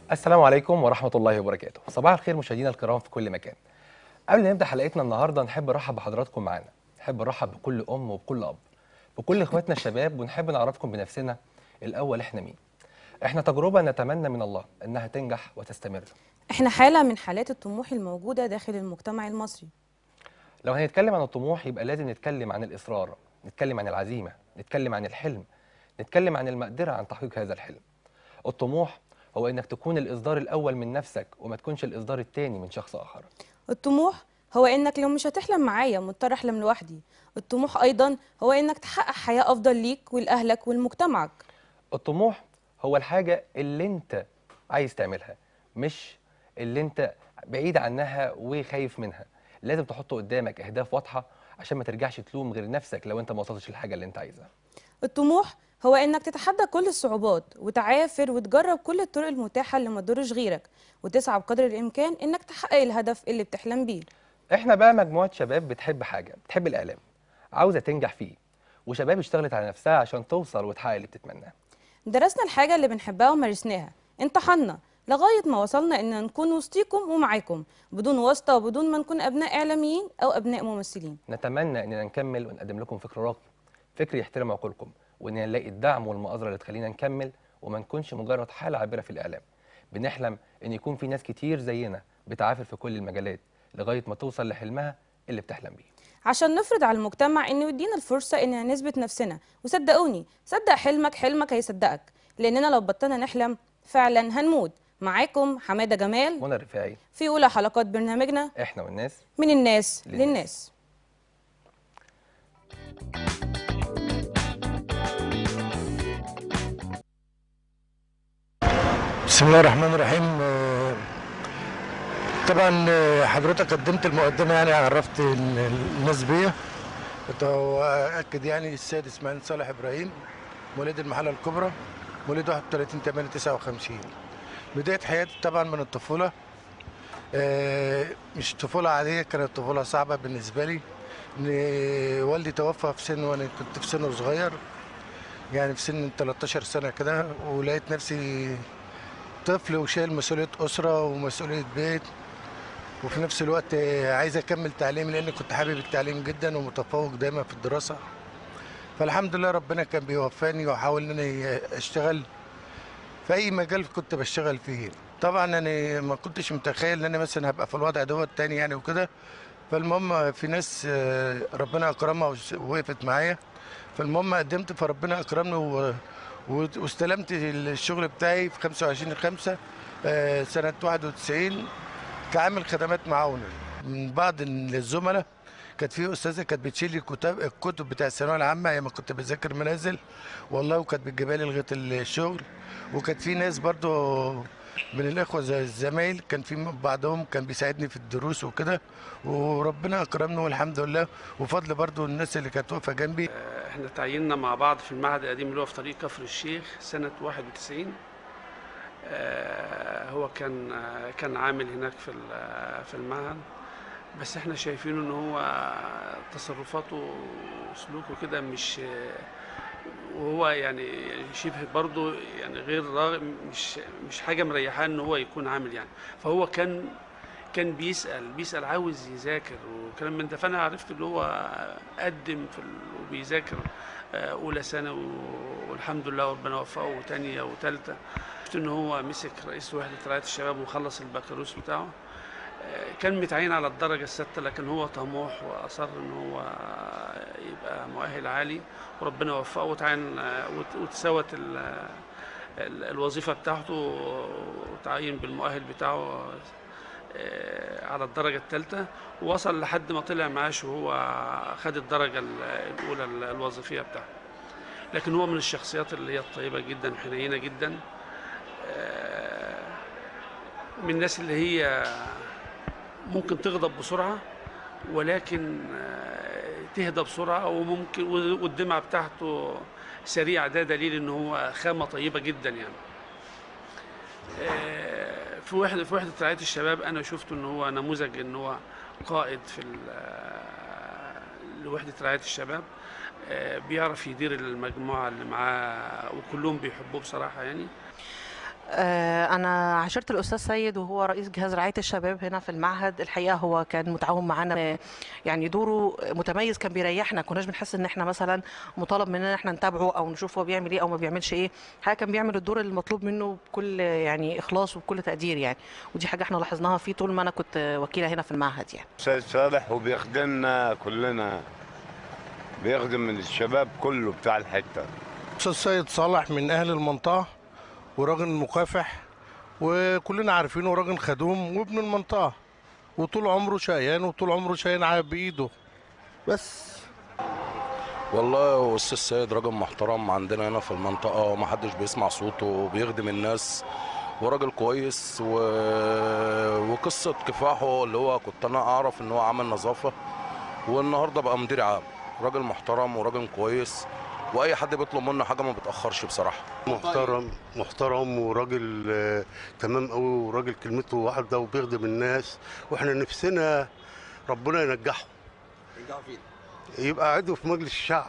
السلام عليكم ورحمة الله وبركاته صباح الخير مشاهدينا الكرام في كل مكان قبل ما نبدأ حلقتنا النهاردة نحب نرحب بحضراتكم معانا نحب نرحب بكل أم وبكل أب بكل إخواتنا الشباب ونحب نعرفكم بنفسنا الأول إحنا مين إحنا تجربة نتمنى من الله إنها تنجح وتستمر احنا حالة من حالات الطموح الموجودة داخل المجتمع المصري لو هنتكلم عن الطموح يبقى لازم نتكلم عن الإصرار نتكلم عن العزيمة نتكلم عن الحلم نتكلم عن المقدرة عن تحقيق هذا الحلم الطموح هو إنك تكون الإصدار الأول من نفسك وما تكونش الإصدار الثاني من شخص آخر الطموح هو انك لو مش هتحلم معايا مضطر احلم لوحدي الطموح ايضا هو انك تحقق حياة افضل ليك ولاهلك ولمجتمعك الطموح هو الحاجة اللي انت عايز تعملها مش اللي انت بعيد عنها وخايف منها لازم تحط قدامك اهداف واضحة عشان ما ترجعش تلوم غير نفسك لو انت ما وصلتش للحاجة اللي انت عايزها الطموح هو انك تتحدى كل الصعوبات وتعافر وتجرب كل الطرق المتاحة اللي ما تضرش غيرك وتسعى بقدر الامكان انك تحقق الهدف اللي بتحلم بيه احنا بقى مجموعة شباب بتحب حاجة بتحب الإعلام عاوزة تنجح فيه وشباب اشتغلت على نفسها عشان توصل وتحقق اللي بتتمناه درسنا الحاجة اللي بنحبها ومارسناها امتحنا لغاية ما وصلنا إن نكون وسطيكم ومعاكم بدون واسطة وبدون ما نكون أبناء إعلاميين أو أبناء ممثلين نتمنى اننا نكمل ونقدم لكم فكر راقي فكر يحترم عقولكم واننا نلاقي الدعم والمؤازره اللي تخلينا نكمل وما نكونش مجرد حاله عابره في الاعلام بنحلم ان يكون في ناس كتير زينا بتعافر في كل المجالات لغايه ما توصل لحلمها اللي بتحلم بيه عشان نفرض على المجتمع إنه يدينا الفرصة إننا نثبت نفسنا وصدقوني صدق حلمك حلمك هيصدقك لأننا لو بطلنا نحلم فعلا هنموت معاكم حمادة جمال منى الرفاعي في أولى حلقات برنامجنا احنا والناس من الناس للناس. للناس بسم الله الرحمن الرحيم آه، طبعا آه، حضرتك قدمت المقدمه يعني عرفت ال- الناس بيا كنت اؤكد يعني السيد اسماعيل صالح ابراهيم مواليد المحله الكبرى مواليد 31 8 59 بدايه حياتي طبعا من الطفوله آه، مش طفوله عاديه كانت طفوله صعبه بالنسبه لي ان والدي توفى في سن وانا كنت في سن صغير يعني في سن 13 سنه كده ولقيت نفسي طفل وشايل مسؤولية أسرة ومسؤولية بيت وفي نفس الوقت عايز أكمل تعليمي لأن كنت حابب التعليم جدا ومتفوق دايما في الدراسة فالحمد لله ربنا كان بيوفاني وأحاول إن أنا أشتغل في أي مجال كنت بشتغل فيه طبعا أنا ما كنتش متخيل إن أنا مثلا هبقى في الوضع دوت تاني يعني وكده فالمهم في ناس آه، ربنا أكرمها وش- ووقفت معايا فالمهم قدمت فربنا أكرمني و... و- واستلمت الشغل بتاعي في 25 5 سنة 91 كعامل خدمات معاونة من بعض الزملاء كانت في استاذه كانت بتشيل لي الكتاب الكتب بتاع الثانويه العامه ايام ما كنت بذاكر منازل والله وكانت بتجيبها لي لغايه الشغل وكانت في ناس برضو من الاخوه زي الزمايل كان في بعضهم كان بيساعدني في الدروس وكده وربنا اكرمنا والحمد لله وفضل برضو الناس اللي كانت واقفه جنبي احنا تعيننا مع بعض في المعهد القديم اللي هو في طريق كفر الشيخ سنة 91 آه، هو كان آه، كان عامل هناك في ال- في المعهد بس احنا شايفينه ان هو تصرفاته وسلوكه كده مش وهو يعني شبه برضه يعني غير راغب مش مش حاجه مريحاه ان هو يكون عامل يعني فهو كان كان بيسال بيسال عاوز يذاكر وكلام من ده فانا عرفت اللي هو قدم في ال- وبيذاكر آه، اولى ثانوي والحمد لله ربنا وفقه وثانيه وثالثه عرفت ان هو مسك رئيس وحده رعايه الشباب وخلص البكالوريوس بتاعه آه، كان متعين على الدرجة السادسة لكن هو طموح وأصر إن هو يبقى مؤهل عالي وربنا وفقه وتعين آه، وت- وتساوت ال- ال- الوظيفة بتاعته وتعين بالمؤهل بتاعه آه، على الدرجة الثالثة ووصل لحد ما طلع معاش وهو خد الدرجة ال- الأولى ال- الوظيفية بتاعته لكن هو من الشخصيات اللي هي الطيبة جدا حنينة جدا آه، من الناس اللي هي ممكن تغضب بسرعة ولكن آه، تهدى بسرعة وممكن والدمعة بتاعته سريعة ده دليل ان هو خامة طيبة جدا يعني آه، في وحدة في وحدة رعاية الشباب أنا شفت إن هو نموذج إن هو قائد في ال- آه، لوحدة رعاية الشباب آه، بيعرف يدير المجموعة اللي معاه وكلهم بيحبوه بصراحة يعني آه، أنا عاشرت الأستاذ سيد وهو رئيس جهاز رعاية الشباب هنا في المعهد الحقيقة هو كان متعاون معانا آه، يعني دوره متميز كان بيريحنا كناش بنحس إن إحنا مثلا مطالب مننا إحنا نتابعه أو نشوف هو بيعمل إيه أو ما بيعملش إيه الحقيقة كان بيعمل الدور المطلوب منه بكل يعني إخلاص وبكل تقدير يعني ودي حاجة إحنا لاحظناها فيه طول ما أنا كنت وكيلة هنا في المعهد يعني استاذ صالح وبيخدمنا كلنا بيخدم الشباب كله بتاع الحته استاذ سيد صالح من اهل المنطقه وراجل مكافح وكلنا عارفينه راجل خدوم وابن المنطقه وطول عمره شقيان وطول عمره شايل ع- بايده بس والله استاذ سيد راجل محترم عندنا هنا في المنطقه ومحدش بيسمع صوته وبيخدم الناس وراجل كويس و... وقصه كفاحه اللي هو كنت انا اعرف ان هو عامل نظافه والنهارده بقى مدير عام راجل محترم وراجل كويس واي حد بيطلب منه حاجه ما بتاخرش بصراحه محترم محترم وراجل آه، تمام قوي وراجل كلمته واحده وبيخدم الناس واحنا نفسنا ربنا ينجحه يبقى عضو في مجلس الشعب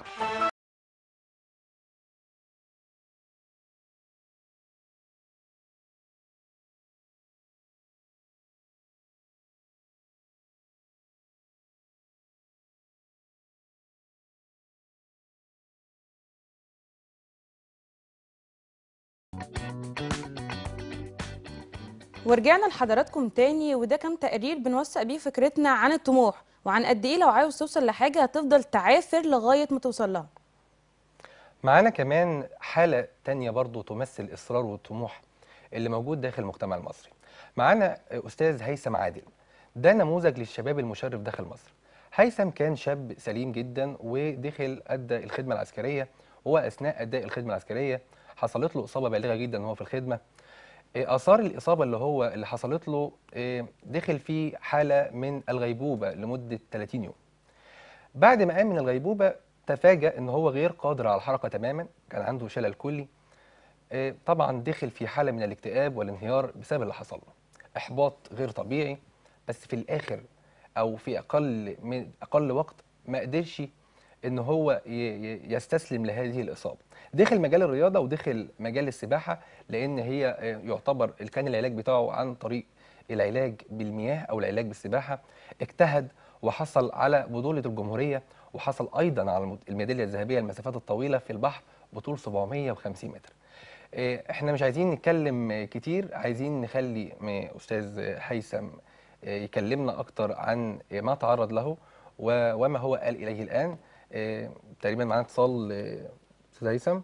ورجعنا لحضراتكم تاني وده كان تقرير بنوثق بيه فكرتنا عن الطموح وعن قد ايه لو عاوز توصل لحاجه هتفضل تعافر لغايه ما توصل لها معانا كمان حالة تانية برضو تمثل الإصرار والطموح اللي موجود داخل المجتمع المصري معانا أستاذ هيثم عادل ده نموذج للشباب المشرف داخل مصر هيثم كان شاب سليم جدا ودخل أدى الخدمة العسكرية وهو أثناء أداء الخدمة العسكرية حصلت له إصابة بالغة جدا وهو في الخدمة إيه، آثار الإصابة اللي هو اللي حصلت له إيه، دخل في حالة من الغيبوبة لمدة 30 يوم بعد ما قام من الغيبوبة تفاجأ ان هو غير قادر على الحركة تماما كان عنده شلل كلي آه، طبعا دخل في حالة من الاكتئاب والانهيار بسبب اللي حصل له احباط غير طبيعي بس في الاخر او في اقل من اقل وقت ما قدرش ان هو ي- ي- يستسلم لهذه الاصابه دخل مجال الرياضه ودخل مجال السباحه لان هي آه، يعتبر كان العلاج بتاعه عن طريق العلاج بالمياه او العلاج بالسباحه اجتهد وحصل على بطوله الجمهوريه وحصل ايضا على المد- الميداليه الذهبيه المسافات الطويله في البحر بطول 750 متر آه، احنا مش عايزين نتكلم آه، كتير عايزين نخلي م- استاذ هيثم آه، يكلمنا اكتر عن آه، ما تعرض له و- وما هو قال اليه الان آه، تقريبا معانا اتصال آه، استاذ هيثم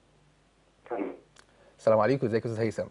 السلام عليكم ازيك يا استاذ هيثم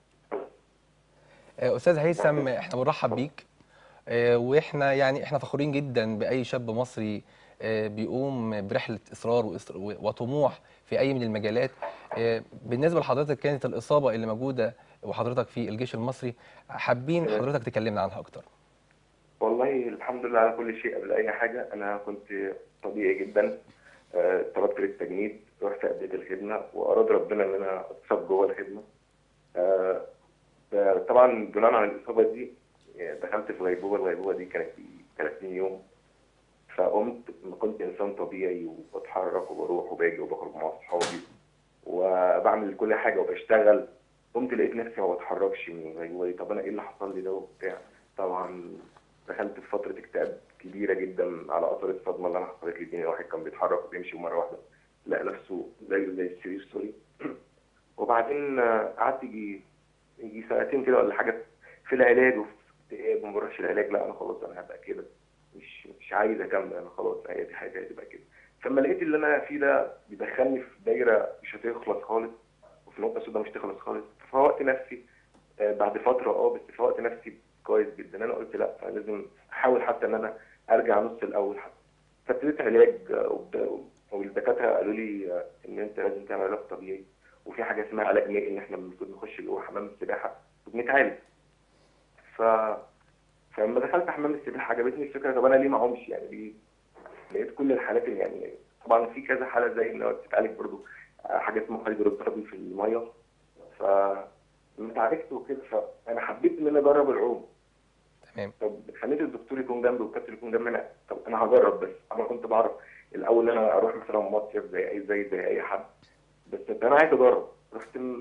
آه، استاذ هيثم احنا بنرحب بيك آه، واحنا يعني احنا فخورين جدا باي شاب مصري آه، بيقوم برحله اصرار وإصر- وطموح في اي من المجالات آه، بالنسبه لحضرتك كانت الاصابه اللي موجوده وحضرتك في الجيش المصري حابين حضرتك تكلمنا عنها اكتر والله الحمد لله على كل شيء قبل اي حاجه انا كنت طبيعي جدا آه، طلبت للتجنيد رحت اديت الخدمه واراد ربنا ان انا اتصاب جوه الخدمه آه، ف- طبعا بناء على الاصابه دي آه، دخلت في غيبوبه الغيبوبه دي كانت 30 يوم فقمت ما كنت انسان طبيعي وبتحرك وبروح وباجي وبخرج مع اصحابي وبعمل كل حاجه وبشتغل قمت لقيت نفسي ما بتحركش من الغيبوبه دي طب انا ايه اللي حصل لي ده وبتاع طبعا دخلت في فتره اكتئاب كبيره جدا على اثر الصدمه اللي انا حصلت لي دي إن الواحد كان بيتحرك وبيمشي ومره واحده لقى نفسه زيه زي السرير سوري وبعدين آه، قعدت يجي يجي سنتين كده ولا حاجه في العلاج وفي اكتئاب وما بروحش العلاج لا انا خلاص انا هبقى كده مش مش عايز اكمل انا خلاص هي دي حاجه هتبقى كده فلما لقيت اللي انا فيه ده بيدخلني في دايره مش هتخلص خالص وفي نقطه سوداء مش هتخلص خالص ففوقت نفسي آه، بعد فتره اه بس فوقت نفسي كويس جدا انا قلت لا انا لازم احاول حتى ان انا ارجع نص الاول حتى فابتديت علاج آه، وب- والدكاتره قالوا لي آه، ان انت لازم تعمل علاج طبيعي وفي حاجه اسمها علاج مائي ان احنا المفروض نخش جوه حمام السباحه وبنتعالج ف فلما دخلت حمام السباحه عجبتني الفكره طب انا ليه ما اعومش يعني ليه لقيت كل الحالات اللي يعني طبعا في كذا حاله زي ان هو بتتعالج برضه آه، حاجه اسمها هيدروثيرابي في الميه ف لما اتعالجت وكده فانا حبيت ان انا اجرب العوم تمام طب خليت الدكتور يكون جنبي والكابتن يكون جنبي انا طب انا هجرب بس انا كنت بعرف الاول ان انا اروح مثلا مصيف زي اي زي زي اي حد بس طب انا عايز اجرب رحت م-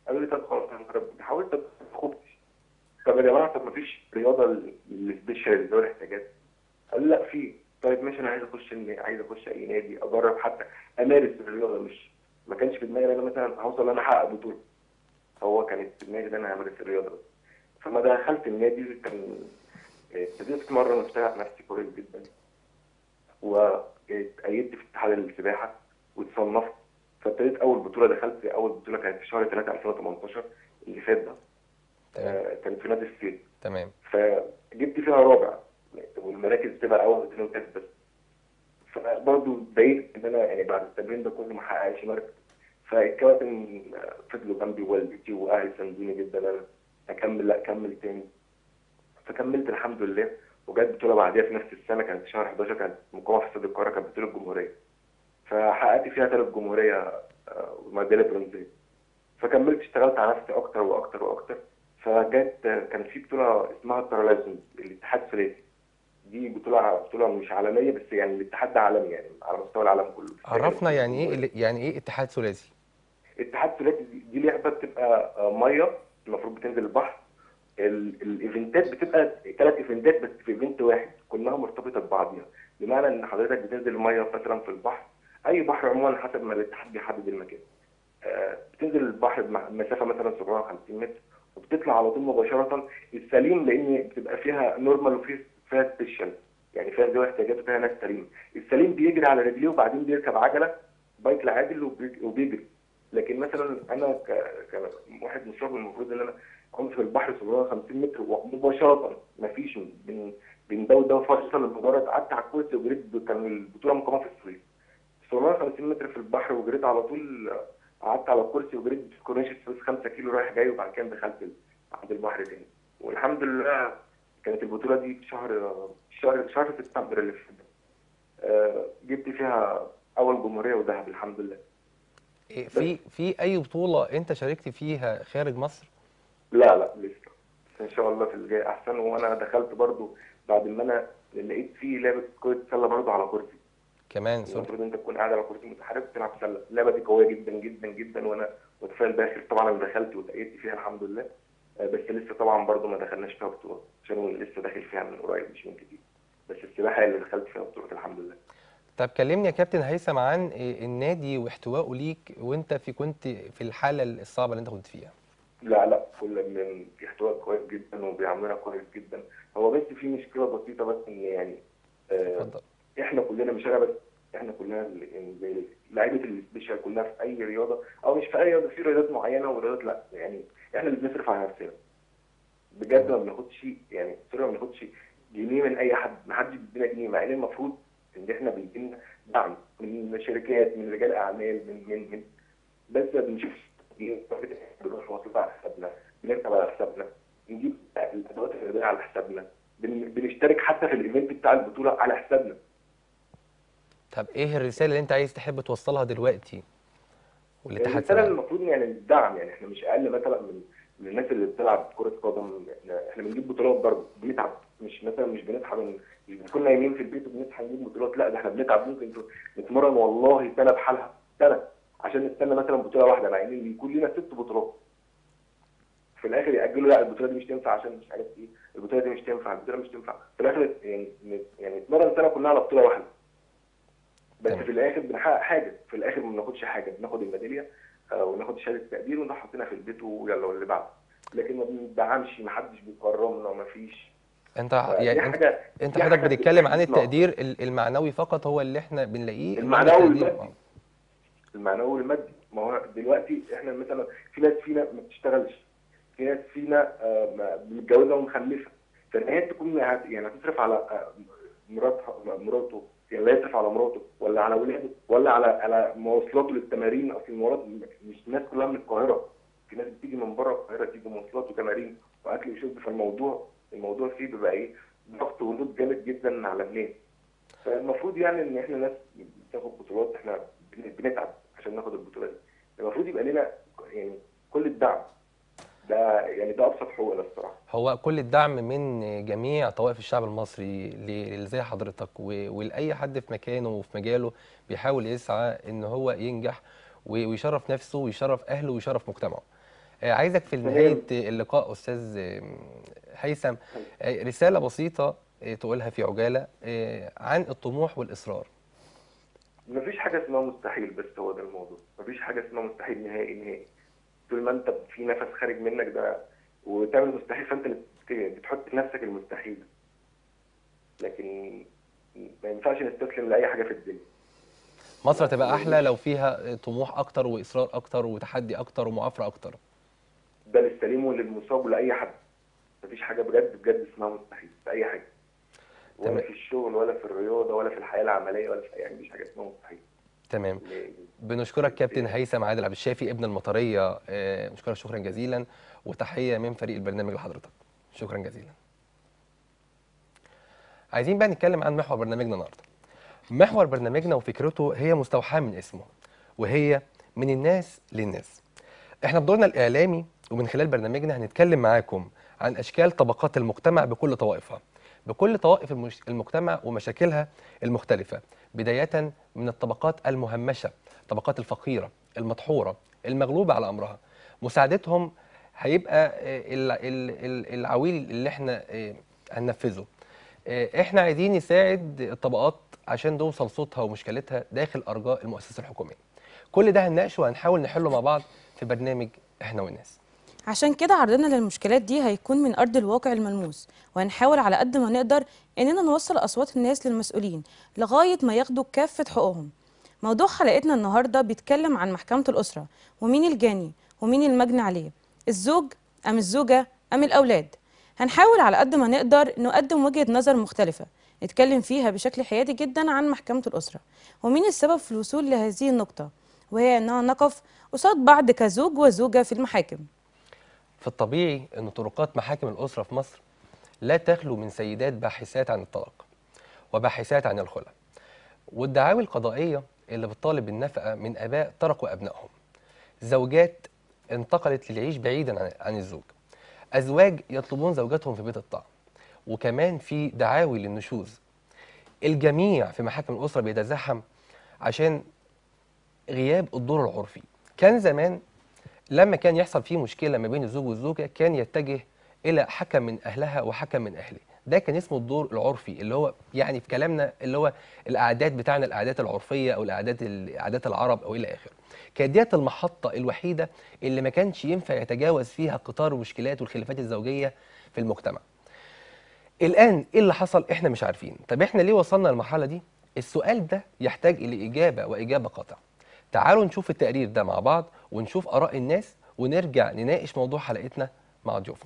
قالوا لي طب خلاص هنجرب حاولت طب ما خفتش طب يا جماعه طب ما فيش رياضه للسبيشال اللي ذوي الاحتياجات قالوا لا في طيب ماشي انا عايز اخش الن- عايز اخش اي نادي اجرب حتى امارس الرياضه مش ما كانش في دماغي ان انا مثلا هوصل ان انا احقق بطوله هو كانت في دماغي ان انا امارس الرياضه بس فما دخلت النادي كان ابتديت اتمرن واشتغل على نفسي كويس جدا واتأيدت في اتحاد السباحه واتصنفت فابتديت اول بطوله دخلت اول بطوله كانت في شهر 3 2018 اللي فات ده تمام آه، كانت في نادي الصيد تمام فجبت فيها رابع والمراكز بتبقى اول واثنين وثالث بس فبرضه اتضايقت ان انا يعني بعد التمرين ده كله ما حققش مركز فالكباتن فضلوا جنبي والدتي واهلي ساندوني جدا انا اكمل لا اكمل تاني فكملت الحمد لله وجت بطوله بعديها في نفس السنه كانت في شهر 11 كانت مقامه في استاد القاهره كانت بطوله الجمهوريه فحققت فيها ثالث جمهوريه آه، وميداليه برونزيه فكملت اشتغلت على نفسي اكتر واكتر واكتر فجت كان في بطوله اسمها الترالازم الاتحاد الثلاثي دي بطوله بطوله مش عالميه بس يعني الاتحاد ده عالمي يعني على مستوى العالم كله عرفنا يعني ايه ال- يعني ايه اتحاد ثلاثي الاتحاد الثلاثي دي- دي لعبه بتبقى آه، ميه المفروض بتنزل البحر ال- الايفنتات بتبقى ثلاث ايفنتات بس في ايفنت واحد كلها مرتبطه ببعضيها بمعنى ان حضرتك بتنزل ميه مثلا في البحر اي بحر عموما حسب ما الاتحاد بيحدد المكان آه، بتنزل البحر بمسافه مثلا 750 متر وبتطلع على طول مباشره السليم لان بتبقى فيها نورمال وفيها فيها سبيشال يعني فيها ذوي احتياجات وفيها ناس سليم السليم بيجري على رجليه وبعدين بيركب عجله بايك العادل وبيج- وبيجري لكن مثلا انا ك- كواحد مشرب المفروض ان انا كنت في البحر 750 متر ومباشره مفيش بين بين ده وده فاصل لمجرد قعدت على الكرسي وجريت كان البطوله مقامه في السويس 750 متر في البحر وجريت على طول قعدت على الكرسي وجريت في كورنيش السويس 5 كيلو رايح جاي وبعد كده دخلت عند البحر تاني والحمد لله كانت البطوله دي في شهر شهر شهر سبتمبر اللي فات ده. آه، جبت فيها اول جمهوريه وذهب الحمد لله إيه في في اي بطولة انت شاركت فيها خارج مصر لا لا لسه بس ان شاء الله في الجاي احسن وانا دخلت برضو بعد ما انا لقيت في لعبه كره سله برضو على كرسي كمان سوري المفروض انت تكون قاعد على كرسي متحرك وتلعب سله اللعبه دي قويه جدا جدا جدا وانا متفائل بيها خير طبعا انا دخلت وتأيدت فيها الحمد لله آه، بس لسه طبعا برضو ما دخلناش فيها بطوله عشان لسه داخل فيها من قريب مش من كتير بس السباحه هي اللي دخلت فيها بطوله الحمد لله طب كلمني يا كابتن هيثم عن إيه النادي واحتوائه ليك وانت في كنت في الحالة الصعبة اللي انت كنت فيها لا لا كل من في احتواء كويس جدا وبيعاملونا كويس جدا هو بس في مشكله بسيطه بس ان يعني آه، اتفضل احنا كلنا مش انا بس احنا كلنا ال- يعني زي لعيبه السبيشال كلها في اي رياضه او مش في اي رياضه في رياضات معينه ورياضات لا يعني احنا اللي بنصرف على نفسنا بجد ما بناخدش يعني سوري ما بناخدش جنيه من اي حد ما حدش بيدينا جنيه مع ان المفروض ان احنا بيجيلنا دعم من شركات من رجال اعمال من من من بس ما بنشوفش جنيه. بنروح مصروف على حسابنا بنركب على حسابنا نجيب الادوات الرياضيه على حسابنا بن- بنشترك حتى في الايفنت بتاع البطوله على حسابنا طب ايه الرسالة اللي انت عايز تحب توصلها دلوقتي والاتحاد الرساله سمعها المفروض يعني الدعم يعني احنا مش اقل مثلا من من الناس اللي بتلعب كره قدم احنا احنا بنجيب بطولات برضه بنتعب مش مثلا مش بنصحى من مش بنكون نايمين في البيت وبنصحى نجيب بطولات لا ده احنا بنتعب ممكن نتمرن والله سنه بحالها سنه عشان نستنى مثلا بطوله واحده مع ان بيكون لنا ست بطولات في الاخر ياجلوا لا البطوله دي مش تنفع عشان مش عارف ايه البطوله دي مش تنفع البطوله مش تنفع في الاخر يعني يعني نتمرن سنه كلها على بطوله واحده بس تمام. في الاخر بنحقق حاجه في الاخر ما بناخدش حاجه بناخد الميداليه آه، وناخد شهاده تقدير ونروح حاطينها في البيت ويلا واللي بعده لكن ما بندعمش ما حدش بيكرمنا ما فيش انت دي يعني انت حاجه انت دي حضرتك حاجة بتتكلم عن بتحسسنا. التقدير ال- المعنوي فقط هو اللي احنا بنلاقيه إنما المعنوي التقدير- والمادي. آه. المعنوي والمادي ما هو دلوقتي احنا مثلا في ناس فينا ما بتشتغلش في ناس فينا آه، ما- متجوزه ومخلفه فان هي تكون هت- يعني هتصرف على آه، مراتها مراته يعني لا يصرف على مراته ولا على ولاده ولا على على مواصلاته للتمارين اصل المواصلات مش الناس كلها من القاهره في ناس بتيجي من بره القاهره تيجي مواصلات وتمارين واكل وشرب فالموضوع الموضوع فيه بيبقى ايه ضغط ولود جامد جدا على الناس فالمفروض يعني ان احنا ناس بتاخد بطولات احنا بن- بنتعب عشان ناخد البطوله دي المفروض يبقى لنا يعني كل الدعم ده يعني ده ابسط حقوقنا الصراحه هو كل الدعم من جميع طوائف الشعب المصري ل- لزي حضرتك و- ولأي حد في مكانه وفي مجاله بيحاول يسعى ان هو ينجح و- ويشرف نفسه ويشرف اهله ويشرف مجتمعه آه، عايزك في نهايه اللقاء استاذ آه، هيثم آه، رساله بسيطه آه، تقولها في عجاله آه، عن الطموح والاصرار مفيش حاجة اسمها مستحيل بس هو ده الموضوع مفيش حاجة اسمها مستحيل نهائي نهائي طول ما انت في نفس خارج منك ده وتعمل مستحيل فانت اللي بت- بتحط لنفسك المستحيل لكن ما ينفعش نستسلم لأي حاجة في الدنيا مصر تبقى احلى لو فيها طموح اكتر واصرار اكتر وتحدي اكتر ومعافره اكتر ده للسليم وللمصاب ولأي حد مفيش حاجة بجد بجد اسمها مستحيل في أي حاجة ولا تمام. في الشغل ولا في الرياضة ولا في الحياة العملية ولا في أي حاجة مفيش حاجة اسمها مستحيل تمام بنشكرك كابتن هيثم عادل عبد الشافي ابن المطريه آه، بنشكرك شكرا جزيلا وتحيه من فريق البرنامج لحضرتك شكرا جزيلا عايزين بقى نتكلم عن محور برنامجنا النهارده محور برنامجنا وفكرته هي مستوحاه من اسمه وهي من الناس للناس احنا بدورنا الاعلامي ومن خلال برنامجنا هنتكلم معاكم عن اشكال طبقات المجتمع بكل طوائفها بكل طوائف المش- المجتمع ومشاكلها المختلفه بدايه من الطبقات المهمشه الطبقات الفقيره المدحوره المغلوبه على امرها مساعدتهم هيبقى آه، ال- ال- ال- العويل اللي احنا آه، هننفذه آه، احنا عايزين نساعد الطبقات عشان توصل صوتها ومشكلتها داخل ارجاء المؤسسه الحكوميه كل ده هنناقشه وهنحاول نحله مع بعض في برنامج احنا والناس عشان كده عرضنا للمشكلات دي هيكون من أرض الواقع الملموس وهنحاول على قد ما نقدر إننا نوصل أصوات الناس للمسؤولين لغاية ما ياخدوا كافة حقوقهم موضوع حلقتنا النهاردة بيتكلم عن محكمة الأسرة ومين الجاني ومين المجني عليه الزوج أم الزوجة أم الأولاد هنحاول على قد ما نقدر نقدم وجهة نظر مختلفة نتكلم فيها بشكل حيادي جدا عن محكمة الأسرة ومين السبب في الوصول لهذه النقطة وهي أننا نقف قصاد بعض كزوج وزوجة في المحاكم في الطبيعي ان طرقات محاكم الاسره في مصر لا تخلو من سيدات باحثات عن الطلاق وباحثات عن الخلع والدعاوي القضائيه اللي بتطالب بالنفقه من اباء تركوا ابنائهم زوجات انتقلت للعيش بعيدا عن- عن الزوج ازواج يطلبون زوجاتهم في بيت الطاعه وكمان في دعاوي للنشوز الجميع في محاكم الاسره بيتزاحم عشان غياب الدور العرفي كان زمان لما كان يحصل فيه مشكله ما بين الزوج والزوجه كان يتجه الى حكم من اهلها وحكم من اهله ده كان اسمه الدور العرفي اللي هو يعني في كلامنا اللي هو الاعداد بتاعنا الاعداد العرفيه او الاعداد ال- عادات العرب او الى اخره كانت ديت المحطه الوحيده اللي ما كانش ينفع يتجاوز فيها قطار المشكلات والخلافات الزوجيه في المجتمع الان ايه اللي حصل احنا مش عارفين طب احنا ليه وصلنا للمرحله دي السؤال ده يحتاج الى اجابه واجابه قاطعه تعالوا نشوف التقرير ده مع بعض ونشوف اراء الناس ونرجع نناقش موضوع حلقتنا مع ضيوفنا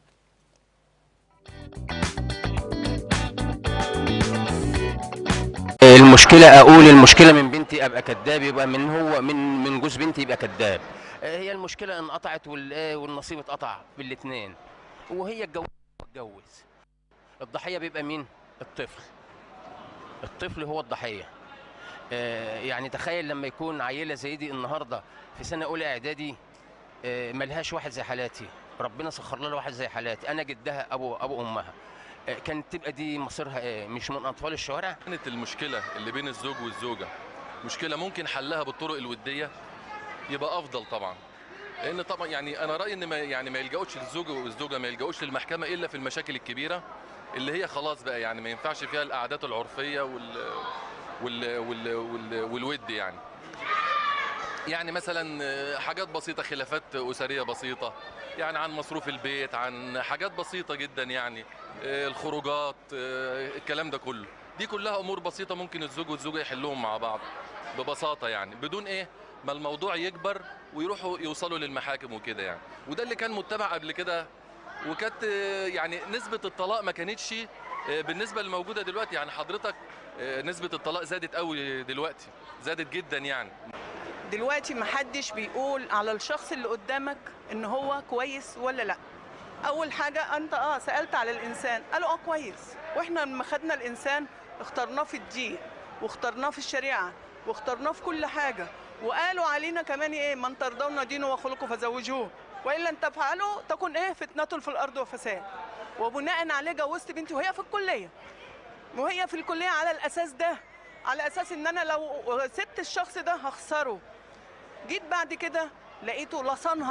المشكلة أقول المشكلة من بنتي أبقى كذاب يبقى من هو من من جوز بنتي يبقى كذاب هي المشكلة انقطعت وال- والنصيب اتقطع بالاتنين وهي اتجوزت اتجوز الضحية بيبقى مين؟ الطفل الطفل هو الضحية آه، يعني تخيل لما يكون عيلة زي دي النهاردة في سنة أولى إعدادي آه، ملهاش واحد زي حالاتي ربنا سخر لها واحد زي حالاتي أنا جدها أبو أبو أمها آه، كانت تبقى دي مصيرها إيه؟ مش من أطفال الشوارع كانت المشكلة اللي بين الزوج والزوجة مشكلة ممكن حلها بالطرق الودية يبقى أفضل طبعا لأن طبعا يعني أنا رأيي إن ما يعني ما يلجأوش للزوج والزوجة ما يلجأوش للمحكمة إلا في المشاكل الكبيرة اللي هي خلاص بقى يعني ما ينفعش فيها القعدات العرفية وال وال وال, وال والود يعني يعني مثلا آه، حاجات بسيطة خلافات أسرية بسيطة يعني عن مصروف البيت عن حاجات بسيطة جدا يعني آه، الخروجات آه، الكلام ده كله دي كلها أمور بسيطة ممكن الزوج والزوجة يحلوهم مع بعض ببساطة يعني بدون إيه ما الموضوع يكبر ويروحوا يوصلوا للمحاكم وكده يعني وده اللي كان متبع قبل كده وكانت آه، يعني نسبة الطلاق ما كانتش آه، بالنسبة الموجودة دلوقتي يعني حضرتك آه، نسبة الطلاق زادت قوي دلوقتي زادت جدا يعني دلوقتي محدش بيقول على الشخص اللي قدامك ان هو كويس ولا لا اول حاجه انت اه سالت على الانسان قالوا اه كويس واحنا لما خدنا الانسان اخترناه في الدين واخترناه في الشريعه واخترناه في كل حاجه وقالوا علينا كمان ايه من ترضون دينه وخلقه فزوجوه وان لم تفعلوا تكن ايه فتنه في الارض وفساد وبناء عليه جوزت بنتي وهي في الكليه وهي في الكليه على الاساس ده على اساس ان انا لو سبت الشخص ده هخسره جيت بعد كده لقيته لصنها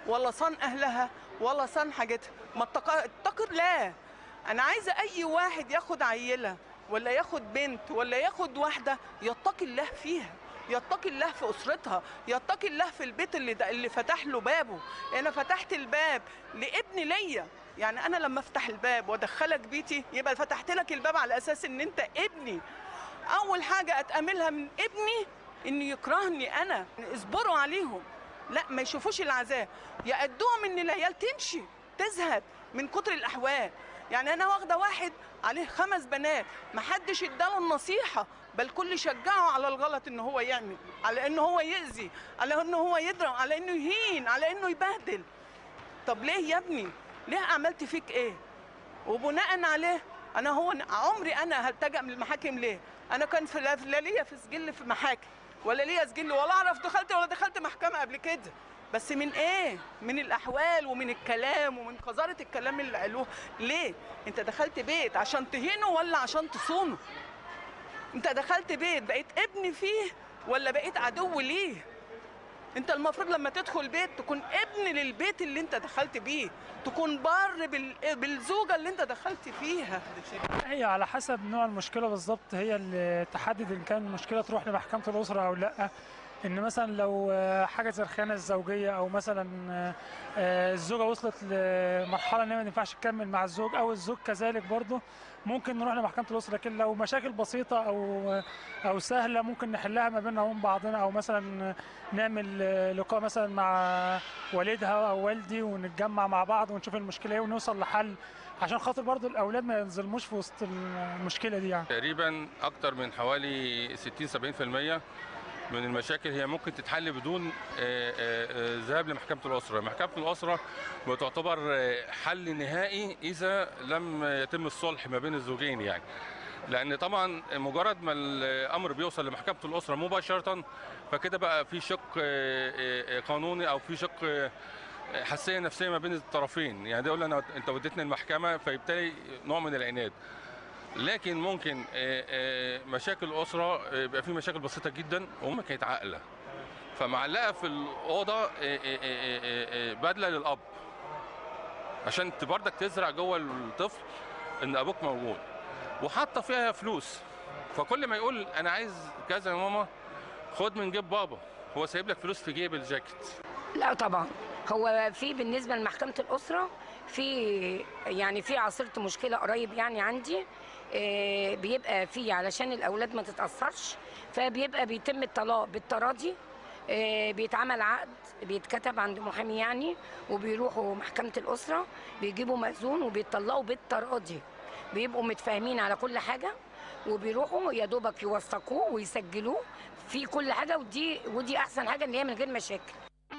ولا صان اهلها ولا صان حاجتها ما اتق- اتقي الله انا عايزه اي واحد ياخد عيله ولا ياخد بنت ولا ياخد واحده يتقي الله فيها يتقي الله في اسرتها يتقي الله في البيت اللي ده اللي فتح له بابه انا فتحت الباب لابني ليا يعني انا لما افتح الباب وادخلك بيتي يبقى فتحت لك الباب على اساس ان انت ابني اول حاجه اتاملها من ابني انه يكرهني انا اصبروا عليهم لا ما يشوفوش العذاب يأدوهم ان العيال تمشي تزهد من كتر الاحوال يعني انا واخده واحد عليه خمس بنات ما حدش اداله النصيحه بل كل شجعه على الغلط ان هو يعمل على ان هو يأذي على ان هو يضرب على انه يهين على انه يبهدل طب ليه يا ابني ليه عملت فيك ايه وبناء عليه انا هو عمري انا هلتجأ من المحاكم ليه انا كان في لا لا ليا في سجل في محاكم ولا ليا سجل ولا اعرف دخلت ولا دخلت محكمه قبل كده بس من ايه من الاحوال ومن الكلام ومن قذاره الكلام اللي قالوه ليه انت دخلت بيت عشان تهينه ولا عشان تصونه انت دخلت بيت بقيت ابن فيه ولا بقيت عدو ليه انت المفروض لما تدخل بيت تكون ابن للبيت اللي انت دخلت بيه تكون بر بال... بالزوجه اللي انت دخلت فيها هي على حسب نوع المشكله بالظبط هي اللي تحدد ان كان المشكله تروح لمحكمه الاسره او لا ان مثلا لو آه، حاجه زي الخيانه الزوجيه او مثلا آه، آه، الزوجه وصلت لمرحله ان هي ما ينفعش تكمل مع الزوج او الزوج كذلك برضه ممكن نروح لمحكمه الاسره لكن لو مشاكل بسيطه او او سهله ممكن نحلها ما بيننا وبين بعضنا او مثلا نعمل آه، لقاء مثلا مع والدها او والدي ونتجمع مع بعض ونشوف المشكله ايه ونوصل لحل عشان خاطر برضو الاولاد ما ينظلموش في وسط المشكله دي يعني تقريبا اكتر من حوالي 60 70% من المشاكل هي ممكن تتحل بدون آه، آه، آه، ذهاب لمحكمه الاسره، محكمه الاسره بتعتبر آه، حل نهائي اذا لم يتم الصلح ما بين الزوجين يعني. لان طبعا مجرد ما الامر بيوصل لمحكمه الاسره مباشره فكده بقى في شق آه، آه، آه، قانوني او في شق آه، حساسيه نفسيه ما بين الطرفين، يعني ده يقول انا انت وديتني المحكمه فيبتدي نوع من العناد. لكن ممكن آه، آه، مشاكل الاسره آه، يبقى في مشاكل بسيطه جدا وامك كانت عاقله فمعلقه في الاوضه آه، آه، آه، آه، آه، بدله للاب عشان ت- برضك تزرع جوه الطفل ان ابوك موجود وحاطه فيها فلوس فكل ما يقول انا عايز كذا يا ماما خد من جيب بابا هو سايب لك فلوس في جيب الجاكيت لا طبعا هو في بالنسبه لمحكمه الاسره في يعني في عاصرت مشكله قريب يعني عندي آه، بيبقى في علشان الاولاد ما تتاثرش فبيبقى بيتم الطلاق بالتراضي آه، بيتعمل عقد بيتكتب عند محامي يعني وبيروحوا محكمه الاسره بيجيبوا مأذون وبيطلقوا بالتراضي بيبقوا متفاهمين على كل حاجه وبيروحوا يا دوبك يوثقوه ويسجلوه في كل حاجه ودي ودي احسن حاجه ان هي من غير مشاكل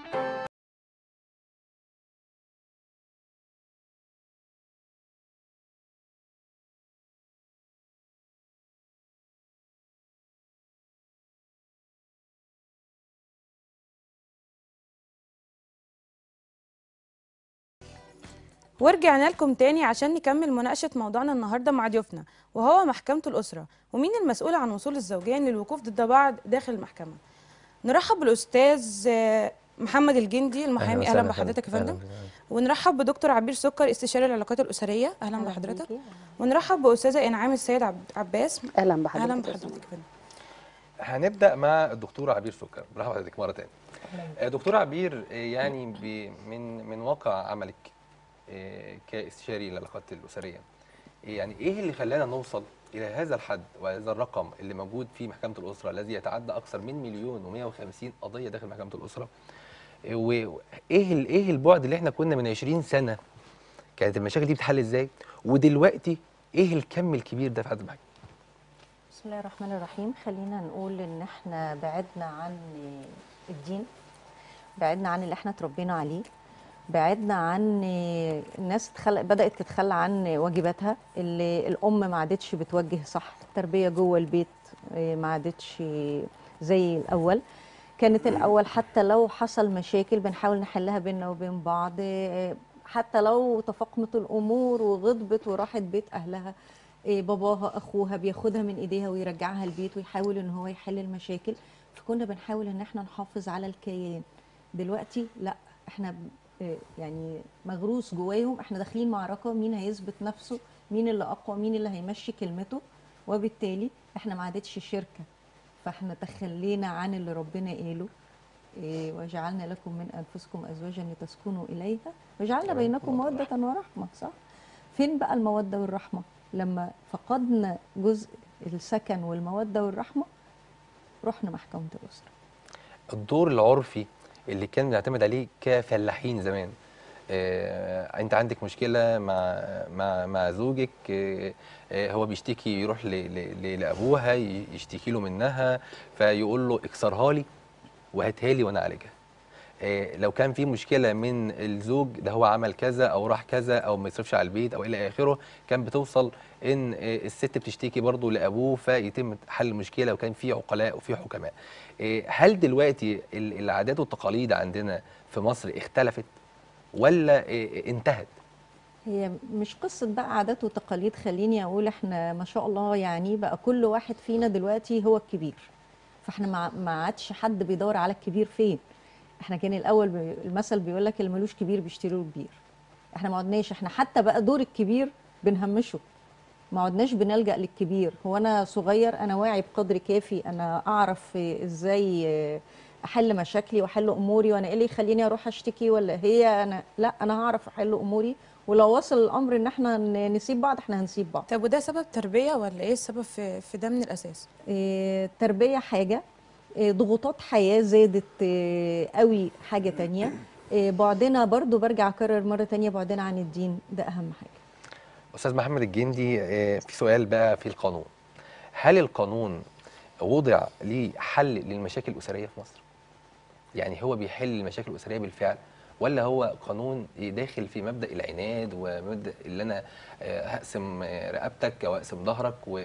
ورجعنا لكم تاني عشان نكمل مناقشة موضوعنا النهاردة مع ضيوفنا وهو محكمة الأسرة ومين المسؤول عن وصول الزوجين للوقوف ضد بعض داخل المحكمة نرحب بالأستاذ آه، محمد الجندي المحامي أهلا بحضرتك يا فندم ونرحب بدكتور عبير سكر استشاري العلاقات الأسرية أهلا بحضرتك ونرحب بأستاذة إنعام السيد عبد عباس أهلا بحضرتك أهلا يا بحضرتك يا فندم هنبدا مع الدكتوره عبير سكر برافو حضرتك مره تانية آه، دكتوره عبير آه، يعني ب- من من واقع عملك آه، كاستشاري للعلاقات الاسريه آه، يعني ايه اللي خلانا نوصل الى هذا الحد وهذا الرقم اللي موجود في محكمه الاسره الذي يتعدى اكثر من مليون و150 قضيه داخل محكمه الاسره آه، وايه ال- ايه البعد اللي احنا كنا من 20 سنه كانت المشاكل دي بتتحل ازاي ودلوقتي ايه الكم الكبير ده في عدد المحاكم بسم الله الرحمن الرحيم خلينا نقول ان احنا بعدنا عن الدين بعدنا عن اللي احنا اتربينا عليه بعدنا عن الناس تخل... بدأت تتخلى عن واجباتها اللي الأم ما عادتش بتوجه صح التربية جوه البيت إيه، ما عادتش زي الأول كانت الأول حتى لو حصل مشاكل بنحاول نحلها بينا وبين بعض إيه، حتى لو تفاقمت الأمور وغضبت وراحت بيت أهلها إيه، باباها أخوها بياخدها من إيديها ويرجعها البيت ويحاول إن هو يحل المشاكل فكنا بنحاول إن احنا نحافظ على الكيان دلوقتي لا احنا ب- آه، يعني مغروس جواهم احنا داخلين معركه مين هيثبت نفسه مين اللي اقوى مين اللي هيمشي كلمته وبالتالي احنا ما عادتش شركه فاحنا تخلينا عن اللي ربنا قاله إيه، وجعلنا لكم من انفسكم ازواجا لتسكنوا اليها وجعلنا بينكم موده ورحمه صح فين بقى الموده والرحمه لما فقدنا جزء السكن والموده والرحمه رحنا محكمه الاسره الدور العرفي اللي كان بنعتمد عليه كفلاحين زمان آه، انت عندك مشكله مع مع مع زوجك آه، آه، هو بيشتكي يروح ل- ل- ل- لابوها ي- يشتكي له منها فيقول له اكسرها لي وهاتها لي وانا اعالجها آه، لو كان في مشكله من الزوج ده هو عمل كذا او راح كذا او ما يصرفش على البيت او الى اخره كان بتوصل ان آه، الست بتشتكي برضه لابوه فيتم حل المشكله وكان في عقلاء وفي حكماء آه، هل دلوقتي ال- العادات والتقاليد عندنا في مصر اختلفت ولا آه، انتهت هي مش قصة بقى عادات وتقاليد خليني أقول إحنا ما شاء الله يعني بقى كل واحد فينا دلوقتي هو الكبير فإحنا ما ما عادش حد بيدور على الكبير فين إحنا كان الأول بي- المثل بيقول لك اللي ملوش كبير بيشتري له كبير إحنا ما عدناش إحنا حتى بقى دور الكبير بنهمشه ما عدناش بنلجأ للكبير هو أنا صغير أنا واعي بقدر كافي أنا أعرف إزاي أحل مشاكلي وأحل أموري وأنا إيه اللي يخليني أروح أشتكي ولا هي أنا لا أنا هعرف أحل أموري ولو وصل الامر ان احنا ن- نسيب بعض احنا هنسيب بعض طب وده سبب تربيه ولا ايه السبب في في ده من الاساس إيه، التربيه حاجه إيه، ضغوطات حياه زادت إيه، قوي حاجه تانية إيه، بعدنا برضو برجع اكرر مره تانية بعدنا عن الدين ده اهم حاجه استاذ محمد الجندي آه، في سؤال بقى في القانون هل القانون وضع ليه حل للمشاكل الاسريه في مصر يعني هو بيحل المشاكل الاسريه بالفعل ولا هو قانون داخل في مبدا العناد ومبدا اللي انا آه، هقسم آه، رقبتك او اقسم ظهرك و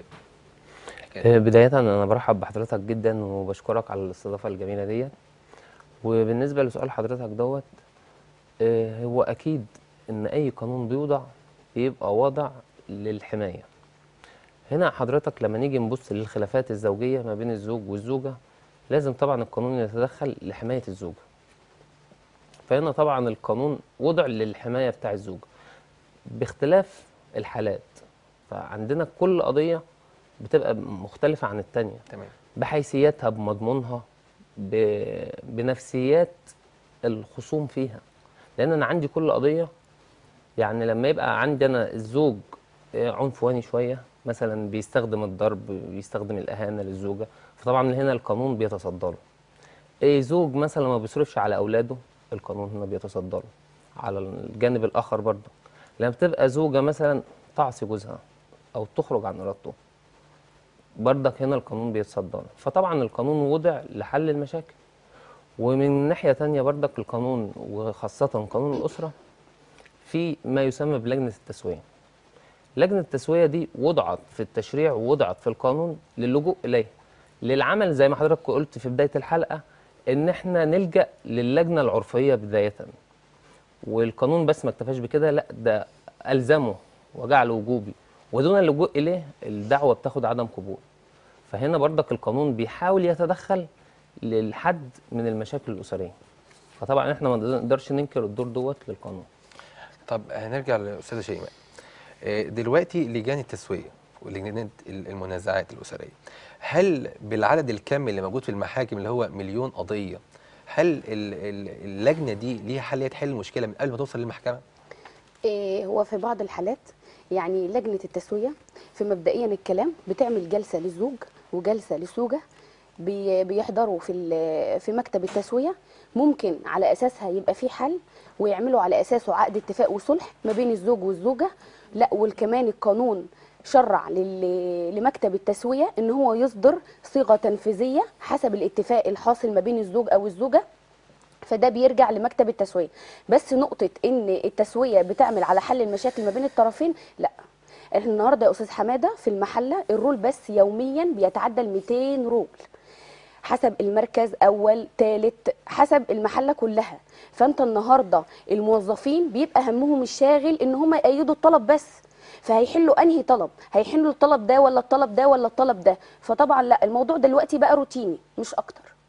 آه، بداية أنا برحب بحضرتك جدا وبشكرك على الاستضافة الجميلة ديت وبالنسبة لسؤال حضرتك دوت آه، هو أكيد إن أي قانون بيوضع بيبقى وضع للحماية هنا حضرتك لما نيجي نبص للخلافات الزوجية ما بين الزوج والزوجة لازم طبعا القانون يتدخل لحماية الزوجة فهنا طبعا القانون وضع للحماية بتاع الزوجة باختلاف الحالات فعندنا كل قضية بتبقى مختلفة عن التانية تمام بحيثياتها بمضمونها ب... بنفسيات الخصوم فيها لأن أنا عندي كل قضية يعني لما يبقى عندي أنا الزوج آه، عنفواني شوية مثلا بيستخدم الضرب بيستخدم الإهانة للزوجة فطبعا هنا القانون بيتصدى له إيه زوج مثلا ما بيصرفش على أولاده القانون هنا بيتصدى له على الجانب الآخر برضه لما بتبقى زوجة مثلا تعصي جوزها أو تخرج عن إرادته برضك هنا القانون بيتصدى له فطبعا القانون وضع لحل المشاكل ومن ناحية تانية برضك القانون وخاصة قانون الأسرة في ما يسمى بلجنة التسوية لجنة التسوية دي وضعت في التشريع ووضعت في القانون للجوء إليه للعمل زي ما حضرتك قلت في بداية الحلقة إن إحنا نلجأ للجنة العرفية بداية والقانون بس ما اكتفاش بكده لا ده ألزمه وجعله وجوبي ودون اللجوء إليه الدعوة بتاخد عدم قبول فهنا برضك القانون بيحاول يتدخل للحد من المشاكل الأسرية فطبعا احنا ما نقدرش ننكر الدور دوت للقانون طب هنرجع للاستاذه شيماء آه، دلوقتي لجان التسويه ولجان المنازعات الاسريه هل بالعدد الكم اللي موجود في المحاكم اللي هو مليون قضيه هل ال- ال- اللجنه دي ليها حل هي تحل المشكله من قبل ما توصل للمحكمه إيه هو في بعض الحالات يعني لجنة التسوية في مبدئيا الكلام بتعمل جلسة للزوج وجلسة للزوجة بي- بيحضروا في ال- في مكتب التسوية ممكن على أساسها يبقى في حل ويعملوا على أساسه عقد اتفاق وصلح ما بين الزوج والزوجة لا والكمان القانون شرع لل- لمكتب التسوية ان هو يصدر صيغة تنفيذية حسب الاتفاق الحاصل ما بين الزوج او الزوجة فده بيرجع لمكتب التسويه بس نقطه ان التسويه بتعمل على حل المشاكل ما بين الطرفين لا احنا النهارده يا استاذ حماده في المحله الرول بس يوميا بيتعدى ال 200 رول حسب المركز اول ثالث حسب المحله كلها فانت النهارده الموظفين بيبقى همهم الشاغل ان هم يأيدوا الطلب بس فهيحلوا انهي طلب هيحلوا الطلب ده ولا الطلب ده ولا الطلب ده فطبعا لا الموضوع دلوقتي بقى روتيني مش اكتر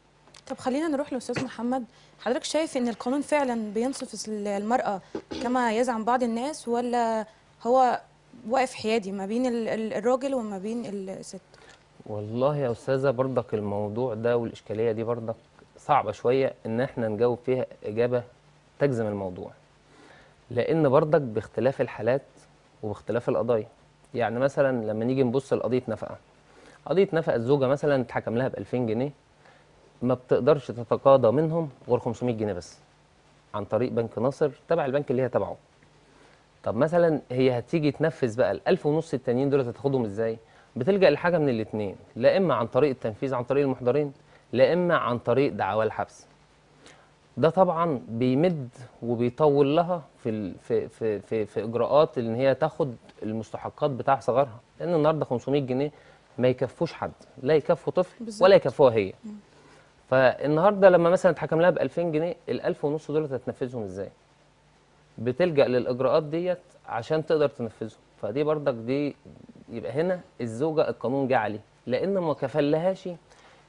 طب خلينا نروح لاستاذ محمد حضرتك شايف ان القانون فعلا بينصف المراه كما يزعم بعض الناس ولا هو واقف حيادي ما بين ال- ال- الراجل وما بين الست والله يا استاذه برضك الموضوع ده والاشكاليه دي برضك صعبه شويه ان احنا نجاوب فيها اجابه تجزم الموضوع لان برضك باختلاف الحالات وباختلاف القضايا يعني مثلا لما نيجي نبص لقضيه نفقه قضيه نفقه الزوجه مثلا اتحكم لها ب 2000 جنيه ما بتقدرش تتقاضى منهم غير 500 جنيه بس عن طريق بنك ناصر تبع البنك اللي هي تبعه طب مثلا هي هتيجي تنفذ بقى ال 1000 ونص التانيين دول هتاخدهم ازاي؟ بتلجأ لحاجه من الاثنين لا اما عن طريق التنفيذ عن طريق المحضرين لا اما عن طريق دعوى الحبس ده طبعا بيمد وبيطول لها في ال... في في في, في اجراءات ان هي تاخد المستحقات بتاع صغرها لان النهارده 500 جنيه ما يكفوش حد لا يكفوا طفل بالظبط. ولا يكفوها هي فالنهارده لما مثلا اتحكم لها ب 2000 جنيه ال 1000 ونص دول هتنفذهم ازاي؟ بتلجأ للإجراءات ديت عشان تقدر تنفذهم فدي برضك دي يبقى هنا الزوجة القانون جه عليه لأن ما كفلهاش إيه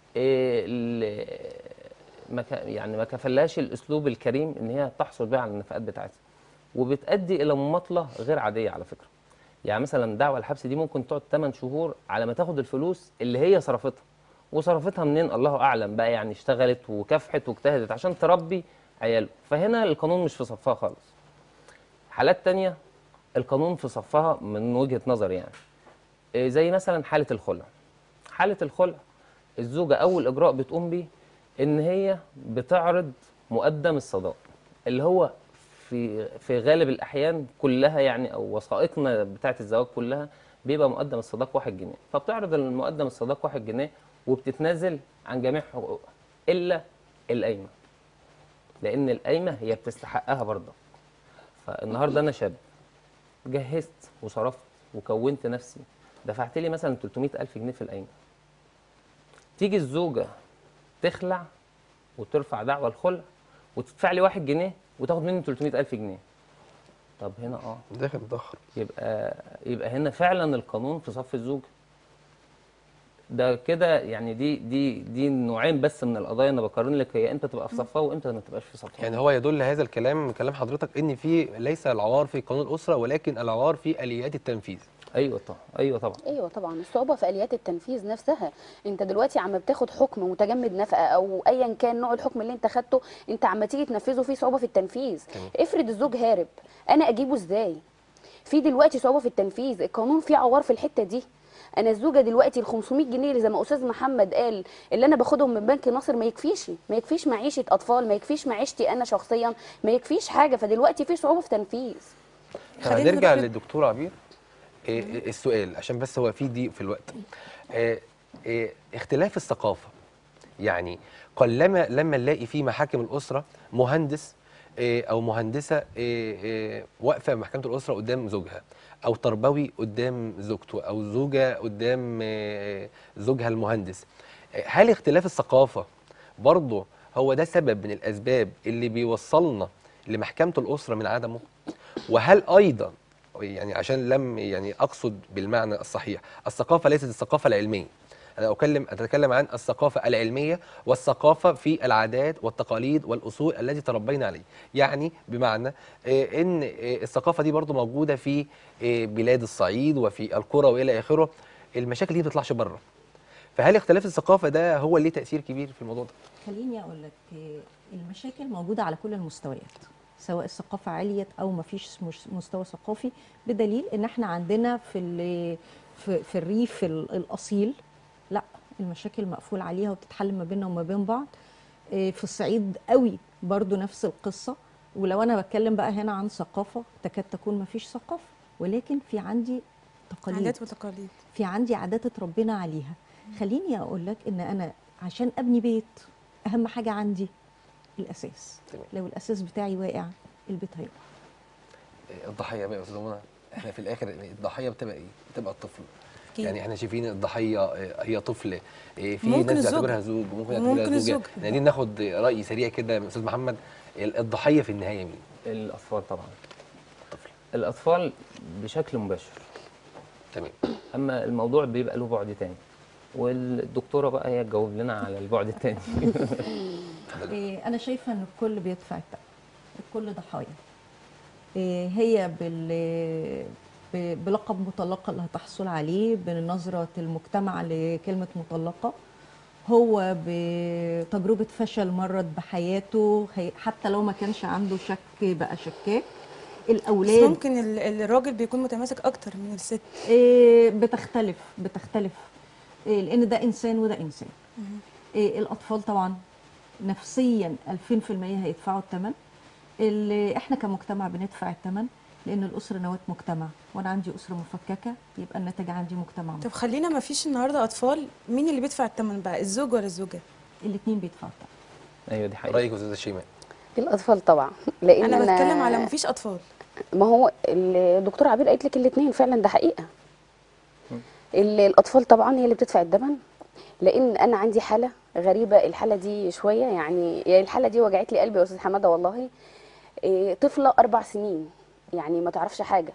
ال- ما ك- يعني ما كفلهاش الأسلوب الكريم إن هي تحصل بيه على النفقات بتاعتها وبتؤدي إلى مماطلة غير عادية على فكرة يعني مثلا دعوة الحبس دي ممكن تقعد 8 شهور على ما تاخد الفلوس اللي هي صرفتها وصرفتها منين الله أعلم بقى يعني اشتغلت وكافحت واجتهدت عشان تربي عياله فهنا القانون مش في صفها خالص حالات تانية القانون في صفها من وجهة نظري يعني إيه زي مثلا حالة الخلع حالة الخلع الزوجة أول إجراء بتقوم بيه إن هي بتعرض مقدم الصداق اللي هو في في غالب الأحيان كلها يعني أو وثائقنا بتاعة الزواج كلها بيبقى مقدم الصداق واحد جنيه فبتعرض المقدم الصداق واحد جنيه وبتتنازل عن جميع حقوقها إلا القايمة لأن القايمة هي بتستحقها برضه فالنهارده انا شاب جهزت وصرفت وكونت نفسي دفعت لي مثلا 300 الف جنيه في القايمه تيجي الزوجه تخلع وترفع دعوى الخلع وتدفع لي واحد جنيه وتاخد مني 300 الف جنيه طب هنا اه داخل ضخر يبقى يبقى هنا فعلا القانون في صف الزوجه ده كده يعني دي دي دي نوعين بس من القضايا انا بقارن لك هي امتى تبقى في صفها وامتى ما تبقاش في صفها يعني هو يدل هذا الكلام من كلام حضرتك ان في ليس العوار في قانون الاسره ولكن العوار في اليات التنفيذ ايوه طبعا ايوه طبعا ايوه طبعا الصعوبه في اليات التنفيذ نفسها انت دلوقتي عم بتاخد حكم متجمد نفقه او ايا كان نوع الحكم اللي انت خدته انت عم تيجي تنفذه في صعوبه في التنفيذ تمام. افرض الزوج هارب انا اجيبه ازاي في دلوقتي صعوبه في التنفيذ القانون فيه عوار في الحته دي انا الزوجه دلوقتي ال 500 جنيه اللي زي ما استاذ محمد قال اللي انا باخدهم من بنك ناصر ما يكفيش ما يكفيش معيشه اطفال ما يكفيش معيشتي انا شخصيا ما يكفيش حاجه فدلوقتي في صعوبه في تنفيذ خلينا نرجع للدكتور عبير إيه إيه السؤال عشان بس هو في ضيق في الوقت إيه إيه اختلاف الثقافه يعني قلما لما نلاقي في محاكم الاسره مهندس إيه او مهندسه إيه إيه واقفه محكمه الاسره قدام زوجها او تربوي قدام زوجته او زوجه قدام إيه زوجها المهندس إيه هل اختلاف الثقافه برضه هو ده سبب من الاسباب اللي بيوصلنا لمحكمه الاسره من عدمه وهل ايضا يعني عشان لم يعني اقصد بالمعنى الصحيح الثقافه ليست الثقافه العلميه انا اكلم اتكلم عن الثقافه العلميه والثقافه في العادات والتقاليد والاصول التي تربينا عليه يعني بمعنى آه، ان آه، الثقافه دي برضو موجوده في آه، بلاد الصعيد وفي القرى والى اخره المشاكل دي ما بتطلعش بره فهل اختلاف الثقافه ده هو اللي ليه تاثير كبير في الموضوع ده خليني اقول لك آه، المشاكل موجوده على كل المستويات سواء الثقافه عليت او ما فيش مش- مستوى ثقافي بدليل ان احنا عندنا في ال- في, في الريف ال- الاصيل لا المشاكل مقفول عليها وبتتحل ما بيننا وما بين بعض آه، في الصعيد قوي برضو نفس القصه ولو انا بتكلم بقى هنا عن ثقافه تكاد تكون ما فيش ثقافه ولكن في عندي تقاليد عادات وتقاليد في عندي عادات اتربينا عليها خليني اقول لك ان انا عشان ابني بيت اهم حاجه عندي الاساس تمام. لو الاساس بتاعي واقع البيت هيقع الضحيه بقى يا استاذ منى احنا في الاخر الضحيه بتبقى ايه؟ بتبقى الطفل أكيد. يعني احنا شايفين الضحيه آه، هي طفل آه، في ممكن ناس الزوج. تعتبرها زوج وممكن وممكن تعتبرها زوجه الزوج. يعني عايزين ناخد راي سريع كده من استاذ محمد ال- الضحيه في النهايه مين؟ الاطفال طبعا الاطفال بشكل مباشر تمام اما الموضوع بيبقى له بعد تاني والدكتوره بقى هي تجاوب لنا على البعد التاني إيه، أنا شايفة إن الكل بيدفع الثمن الكل ضحايا إيه، هي بال ب- بلقب مطلقة اللي هتحصل عليه بنظرة المجتمع لكلمة مطلقة هو بتجربة فشل مرت بحياته هي- حتى لو ما كانش عنده شك بقى شكاك بس الأولاد ممكن ال- ال- الراجل بيكون متماسك اكتر من الست إيه، بتختلف بتختلف إيه، لان ده انسان وده انسان إيه، الاطفال طبعا نفسيا 2000% هيدفعوا الثمن اللي احنا كمجتمع بندفع الثمن لان الاسره نواه مجتمع وانا عندي اسره مفككه يبقى الناتج عندي مجتمع طب خلينا ما فيش النهارده اطفال مين اللي بيدفع الثمن بقى الزوج ولا الزوجه الاثنين بيدفعوا الثمن ايوه دي حقيقه رايك يا استاذه شيماء الاطفال طبعا لان انا بتكلم على ما فيش اطفال ما هو الدكتور عبير قالت لك الاثنين فعلا ده حقيقه ال- الاطفال طبعا هي اللي بتدفع الثمن لان انا عندي حاله غريبه الحاله دي شويه يعني يعني الحاله دي وجعت لي قلبي يا استاذ حماده والله إيه، طفله اربع سنين يعني ما تعرفش حاجه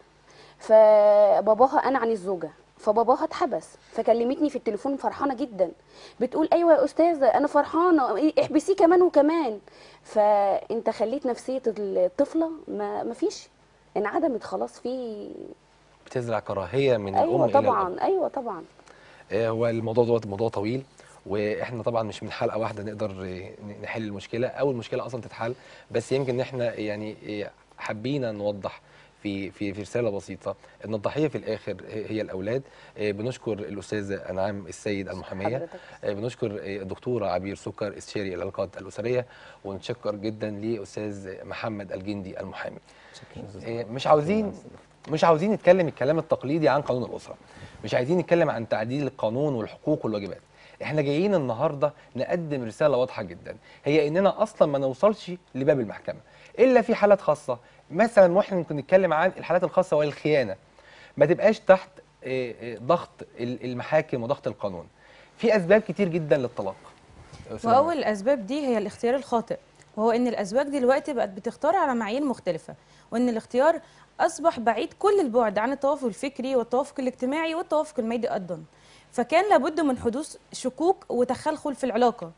فباباها انا عن الزوجه فباباها اتحبس فكلمتني في التليفون فرحانه جدا بتقول ايوه يا استاذه انا فرحانه إيه، احبسيه كمان وكمان فانت خليت نفسيه الطفله ما ما فيش انعدمت خلاص في بتزرع كراهيه من الام ايوه الى الاب طبعا ايوه طبعا آه، هو الموضوع دوت موضوع طويل واحنا طبعا مش من حلقه واحده نقدر آه، نحل المشكله او المشكله اصلا تتحل بس يمكن ان احنا يعني آه، حبينا نوضح في في في رساله بسيطه ان الضحيه في الاخر هي هي الاولاد آه، بنشكر الاستاذه انعام السيد المحاميه حضرتك. آه، بنشكر آه، الدكتوره عبير سكر استشاري العلاقات الاسريه ونشكر جدا لاستاذ محمد الجندي المحامي آه، مش عاوزين مش عاوزين نتكلم الكلام التقليدي عن قانون الاسره مش عايزين نتكلم عن تعديل القانون والحقوق والواجبات احنا جايين النهارده نقدم رساله واضحه جدا هي اننا اصلا ما نوصلش لباب المحكمه الا في حالات خاصه مثلا واحنا ممكن نتكلم عن الحالات الخاصه والخيانه ما تبقاش تحت آه، آه، ضغط ال- المحاكم وضغط القانون في اسباب كتير جدا للطلاق يا أستاذة واول الاسباب دي هي الاختيار الخاطئ وهو ان الازواج دلوقتي بقت بتختار على معايير مختلفه وان الاختيار اصبح بعيد كل البعد عن التوافق الفكري والتوافق الاجتماعي والتوافق المادي ايضا فكان لابد من حدوث شكوك وتخلخل في العلاقه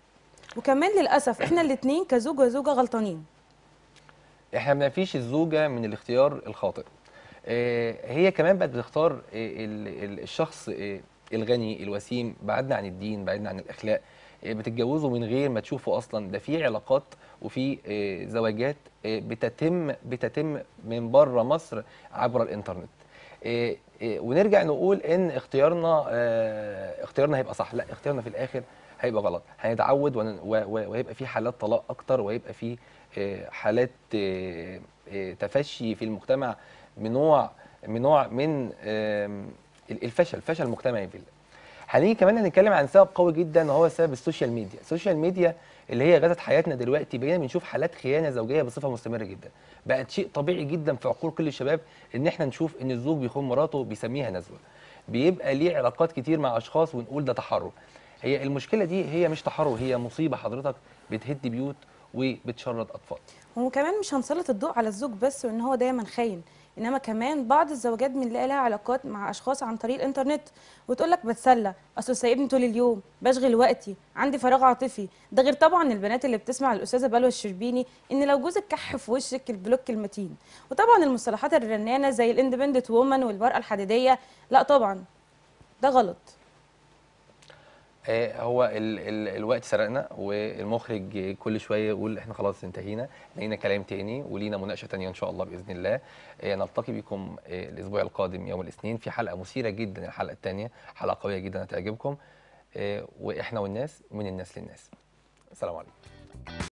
وكمان للاسف احنا الاثنين كزوج وزوجه غلطانين احنا ما بنفيش الزوجه من الاختيار الخاطئ آه، هي كمان بقت بتختار آه، ال- ال- الشخص آه، الغني الوسيم بعدنا عن الدين بعدنا عن الاخلاق آه، بتتجوزه من غير ما تشوفه اصلا ده في علاقات وفي آه، زواجات آه، بتتم بتتم من بره مصر عبر الانترنت آه، آه، ونرجع نقول ان اختيارنا آه، اختيارنا هيبقى صح لا اختيارنا في الاخر هيبقى غلط هنتعود ون- و- و- وهيبقى في حالات طلاق اكتر وهيبقى في آه، حالات آه، آه، تفشي في المجتمع من نوع من نوع من آم، الفشل فشل مجتمعي في ال- هنيجي كمان هنتكلم عن سبب قوي جدا وهو سبب السوشيال ميديا السوشيال ميديا اللي هي غزت حياتنا دلوقتي بقينا بنشوف حالات خيانه زوجيه بصفه مستمره جدا بقت شيء طبيعي جدا في عقول كل الشباب ان احنا نشوف ان الزوج بيخون مراته بيسميها نزوه بيبقى ليه علاقات كتير مع اشخاص ونقول ده تحرر هي المشكله دي هي مش تحرر هي مصيبه حضرتك بتهد بيوت وبتشرد اطفال وكمان مش هنسلط الضوء على الزوج بس وان هو دايما خاين انما كمان بعض الزوجات بنلاقي لها علاقات مع اشخاص عن طريق الانترنت وتقول لك بتسلى اصل سايبني طول اليوم بشغل وقتي عندي فراغ عاطفي ده غير طبعا البنات اللي بتسمع الاستاذه بلوى الشربيني ان لو جوزك كح في وشك البلوك المتين وطبعا المصطلحات الرنانه زي الاندبندنت وومن والمراه الحديديه لا طبعا ده غلط آه، هو ال ال الوقت سرقنا والمخرج كل شويه يقول احنا خلاص انتهينا لينا كلام تاني ولينا مناقشه تانيه ان شاء الله باذن الله آه، نلتقي بكم آه، الاسبوع القادم يوم الاثنين في حلقه مثيره جدا الحلقه الثانيه حلقه قويه جدا هتعجبكم آه، واحنا والناس من الناس للناس السلام عليكم